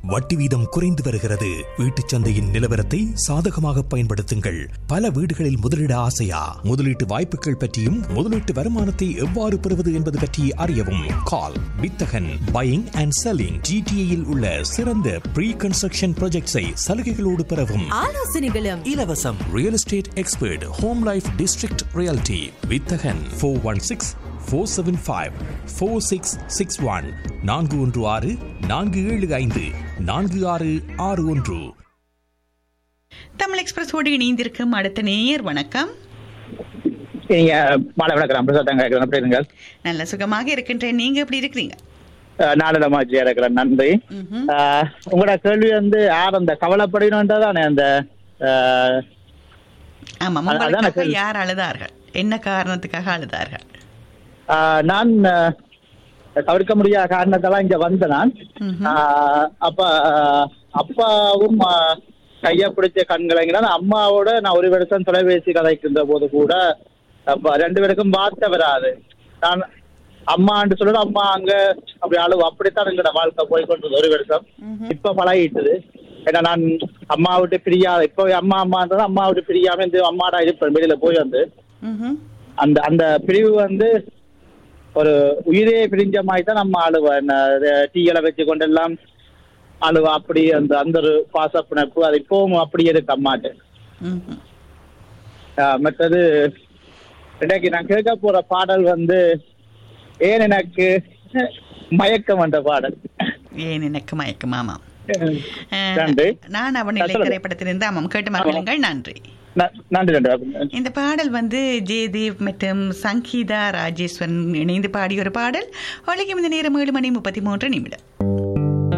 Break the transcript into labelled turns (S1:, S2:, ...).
S1: வட்டி வீதம் குறைந்து வருகிறது வீட்டுச் சந்தையின் நிலவரத்தை சாதகமாக பயன்படுத்துங்கள் பல வீடுகளில் முதலீட ஆசையா முதலீட்டு வாய்ப்புகள் பற்றியும் முதலீட்டு வருமானத்தை எவ்வாறு பெறுவது என்பது பற்றி அறியவும் கால் வித்தகன் பையிங் அண்ட் செல்லிங் ஜிடிஏயில் உள்ள சிறந்த ப்ரீ கன்ஸ்ட்ரக்ஷன் ப்ராஜெக்ட்ஸை சலுகைகளோடு பெறவும்
S2: ஆலோசனைகளும்
S1: இலவசம் real estate expert home life district reality வித்தகன் four one six four seven five four six six one நான்கு ஒன்று ஆறு நான்கு ஏழு ஐந்து நான்கு ஆறு ஆறு ஒன்று
S3: தமிழ் எக்ஸ்பிரஸோடு இணைந்திருக்கும் அடுத்த நேயர் வணக்கம்
S4: நீங்க மாலை வணக்கம் பிரசாத் கேட்கிறேன் எப்படி இருங்க
S3: நல்ல சுகமாக இருக்கின்றேன் நீங்க எப்படி இருக்கிறீங்க
S4: நாடகமாச்சியா இருக்கிறேன் நன்றி
S3: ம்ஹும்.
S4: அஹ், உங்களோட கேள்வி வந்து யார் அந்த கவலைப்படணுன்றதானே அந்த அஹ்,
S3: ஆமா
S4: அ- அதான
S3: உங்களுக்காக
S4: கேள்வி.
S3: யார் அழுதார்கள் என்ன காரணத்துக்காக அழுதார்கள்
S4: அஹ், நான் அஹ், தவிர்க்க முடியாத காரணத்தால இங்க வந்த நான்
S3: ம்ஹும்.
S4: அஹ், அப்ப அஹ், அப்பாவும் அஹ், கைய பிடிச்ச கண்களைங்கிறான் அம்மாவோட நான் ஒரு வருஷம் தொலைபேசி கதைக்கின்ற போது கூட அப்ப ரெண்டு பேருக்கும் வார்த்தை வராது நான் அம்மான்னு சொல்லிட்டு அம்மா அங்க அப்படி அழுவு அப்படித்தான் எங்களோட வாழ்க்கை போய் கொண்டது ஒரு வருஷம் இப்ப பழகிட்டுது ஏன்னா நான் அம்மா விட்டு பிரியாத இப்போ அம்மா அம்மான்றது அம்மா விட்டு பிரியாம இந்த அம்மாடா இருப்பேன் வெளியில போய் வந்து
S3: ம்ஹும்.
S4: அந்த அந்த பிரிவு வந்து ஒரு உயிரே பிரிஞ்ச மாதிரி தான் நம்ம அழுவ டீகளை வச்சு கொண்டெல்லாம் அழுவ அப்படி அந்த அந்த ஒரு பாச பிணைப்பு அது இப்பவும் அப்படி இருக்கு அம்மாட்டு
S3: ம்ஹும்.
S4: ஆஹ் மற்றது இன்னைக்கு நான் கேட்க போற பாடல் வந்து ஏன் எனக்கு மயக்கம் என்ற பாடல்
S3: ஏன் எனக்கு மயக்கம் ஆமாம் அஹ்,
S4: நன்றி
S3: நான் அவனிலை
S4: சொல்லுங்க.
S3: திரைப்படத்திலிருந்து ஆமாம் கேட்டு மகிழுங்கள் நன்றி
S4: ந- நன்றி நன்றி
S3: இந்த பாடல் வந்து ஜெயதேவ் மற்றும் சங்கீதா ராஜேஸ்வரன் இணைந்து பாடிய ஒரு பாடல் ஒழிக்கும் இந்த நேரம் ஏழு மணி முப்பத்தி மூன்று நிமிடம்